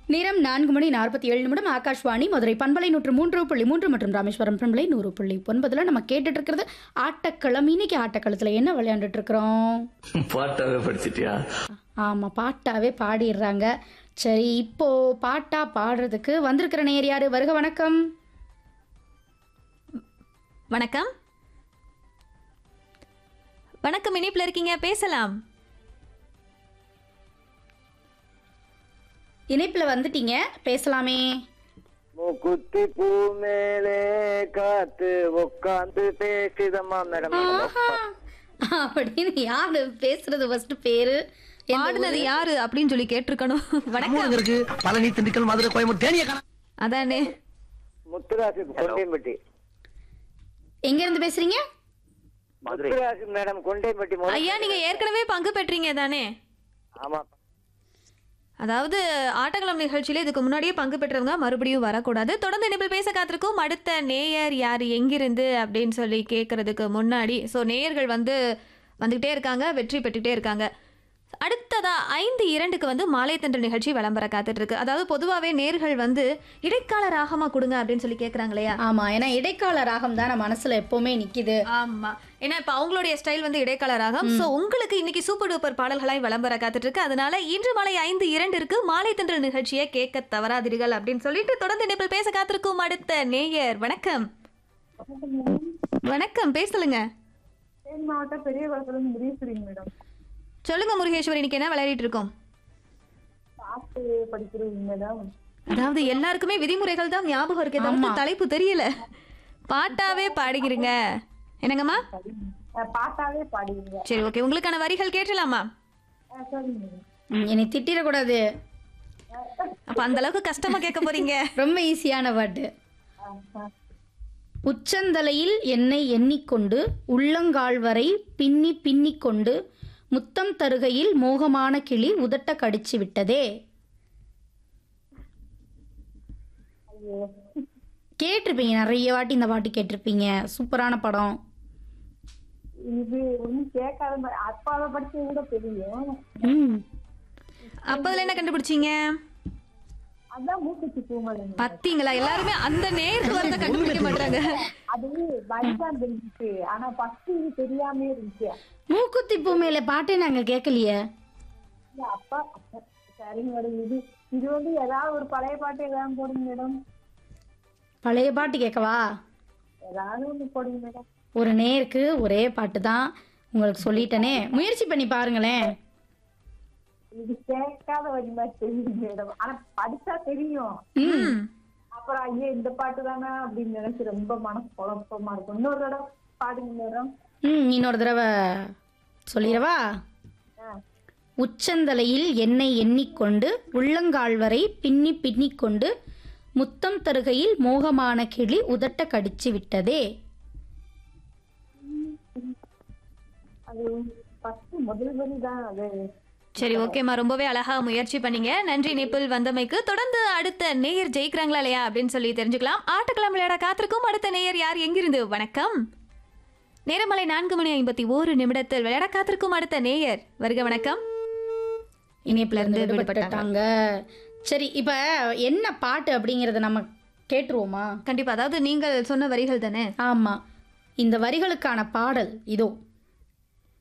நேரம் நான்கு மணி நாற்பத்தி ஏழு நிமிடம் ஆகாஷ்வாணி மதுரை பண்பலை நூற்று மூன்று புள்ளி மூன்று மற்றும் ராமேஸ்வரம் பண்பலை நூறு புள்ளி ஒன்பதுல நம்ம கேட்டுட்டு இருக்கிறது ஆட்டக்களம் இன்னைக்கு ஆட்டக்களத்துல என்ன விளையாண்டுட்டு இருக்கிறோம் பாட்டாவே படிச்சிட்டியா ஆமா பாட்டாவே பாடிடுறாங்க சரி இப்போ பாட்டா பாடுறதுக்கு வந்திருக்கிற நேர் யாரு வருக வணக்கம் வணக்கம் வணக்கம் இணைப்பில் இருக்கீங்க பேசலாம் இணைப்புல வந்துட்டீங்க பேசலாமே மூக்குத்தி பூ மேலே காத்து உட்காந்து பேசிதம்மா மேடம் ஆஹா. அப்படின்னு யாரு பேசுறது ஃபர்ஸ்ட் பேரு எந்த பாடுனது யாரு அப்படின்னு சொல்லி கேட்டிருக்கணும் வணக்கம் இருக்கு பழனி திண்டுக்கல் மதுரை கோயம்புத்தூர் தேனிய காண அதானே முத்துராசி கொண்டைப்பட்டி எங்க இருந்து பேசுறீங்க முத்துராசி மேடம் கொண்டைப்பட்டி மு- ஐயா நீங்க ஏற்கனவே பங்கு பெற்றீங்க தானே ஆமா அதாவது ஆட்டகளம் நிகழ்ச்சியில இதுக்கு முன்னாடியே பங்கு பெற்றவங்க மறுபடியும் வரக்கூடாது தொடர்ந்து இணைப்பில் பேச காத்திருக்கும் அடுத்த நேயர் யார் எங்கிருந்து அப்படின்னு சொல்லி கேட்கறதுக்கு முன்னாடி ஸோ நேயர்கள் வந்து வந்துகிட்டே இருக்காங்க வெற்றி பெற்றுக்கிட்டே இருக்காங்க அடுத்ததா ஐந்து இரண்டுக்கு வந்து மாலை தண்டல் நிகழ்ச்சி விளம்பர காத்துட்டு இருக்கு அதாவது பொதுவாகவே நேர்கள் வந்து இடைக்கால ராகமா கொடுங்க அப்படின்னு சொல்லி கேட்குறாங்க இல்லையா ஆமா ஏன்னா இடைக்கால ராகம் தான் நம்ம மனசுல எப்பவுமே நிக்குது ஆமா ஏன்னா இப்ப அவங்களுடைய ஸ்டைல் வந்து இடைக்கால ராகம் சோ உங்களுக்கு இன்னைக்கு சூப்பர் டூப்பர் பாடல்களாய் விளம்பர காத்துட்டு இருக்கு அதனால இன்று மாலை ஐந்து இரண்டிற்கு மாலை தென்றல் நிகழ்ச்சியை கேட்க தவறாதீர்கள் அப்படின்னு சொல்லிட்டு தொடர்ந்து இணைப்பில் பேச காத்திருக்கும் அடுத்த நேயர் வணக்கம் வணக்கம் பேசலுங்க தேனி மாவட்டம் பெரிய குளத்துல முரீஸ்வரிங்க மேடம் சொல்லுங்க முருகேஸ்வரி இன்னைக்கு என்ன விளையாடிட்டு இருக்கோம் பாட்டு படிக்கிறீங்க மேடம் அதாவது எல்லாருக்குமே விதிமுறைகள் தான் ஞாபகம் இருக்கு தவிர்த்து தலைப்பு தெரியல பாட்டாவே பாடுகிறீங்க என்னங்கம்மா அஹ் பாட்டாவே பாடுவீங்க சரி ஓகே உங்களுக்கான வரிகள் கேட்டலாமா அஹ் சரிங்க மேடம் ம், என்னை திட்டிடக்கூடாது அப்ப அந்த அளவுக்கு கஷ்டமா கேட்க போறீங்க ரொம்ப ஈஸியான பாட்டு உச்சந்தலையில் என்னை எண்ணிக்கொண்டு உள்ளங்கால் வரை பின்னி பின்னி கொண்டு முத்தம் தருகையில் மோகமான கிளி உதட்ட கடிச்சு விட்டதே கேட்டிருப்பீங்க நிறைய வாட்டி இந்த பாட்டு கேட்டிருப்பீங்க சூப்பரான படம் இது ஒன்றும் கேட்காத மாதிரி அப்பாவை படிச்சது கூட தெரியும் ம் அப்ப அதுல என்ன கண்டுபிடிச்சீங்க அதான் மூக்குத்தி பூமலைங்க பத்தீங்களா எல்லாருமே அந்த நேருக்கு வரத கண்டுபிடிக்க மாட்டாங்க அது வயசான் தெரிஞ்சிச்சு ஆனா ஃபர்ஸ்ட் இது தெரியாம இருந்துச்சு மூக்குத்தி பூ மேல பாட்டே நாங்க கேட்கலையே இல்ல, அப்பா அப்பா, சரிங்க மேடம் இது இது வந்து ஏதாவது ஒரு பழைய பாட்டு ஏதாவது போடுங்க மேடம் பழைய பாட்டு கேட்கவா ஏதாவது ஒண்ணு போடுங்க மேடம் ஒரு நேருக்கு ஒரே பாட்டு தான் உங்களுக்கு சொல்லிட்டேனே முயற்சி பண்ணி பாருங்களேன் இது கேட்காத வழி மாதிரி தெரியுது மேடம் ஆனா படிச்சா தெரியும் ம். அப்புறம் ஐயோ இந்த பாட்டு தானே அப்படின்னு நினைச்சு ரொம்ப மனசு குழப்பமா இருக்கும் இன்னொரு தடவை பாடுங்க மேடம் ம் இன்னொரு தடவை சொல்லிடவா உச்சந்தலையில் என்னை எண்ணிக்கொண்டு உள்ளங்கால் வரை பின்னி பின்னி கொண்டு முத்தம் தருகையில் மோகமான கிளி உதட்ட கடிச்சு விட்டதே அது ஃபர்ஸ்ட் முதல் வரி தான் அது சரி ஓகேம்மா ரொம்பவே அழகா முயற்சி பண்ணீங்க நன்றி நிப்பிள் வந்தமைக்கு தொடர்ந்து அடுத்த நேயர் ஜெயிக்கிறாங்களா இல்லையா அப்படின்னு சொல்லி தெரிஞ்சுக்கலாம் ஆட்டக்கிழமை விளையாட காத்திருக்கும் அடுத்த நேயர் யார் எங்கிருந்து வணக்கம் நேரமலை நான்கு மணி ஐம்பத்தி ஓரு நிமிடத்தில் விளையாட காத்திருக்கும் அடுத்த நேயர் வருக வணக்கம் இணைப்புல இருந்து இருந்து விடுபட்டாங்க சரி இப்ப என்ன பாட்டு அப்படிங்கறத நம்ம கேட்டுருவோமா கண்டிப்பா அதாவது நீங்கள் சொன்ன வரிகள் தானே ஆமா இந்த வரிகளுக்கான பாடல் இதோ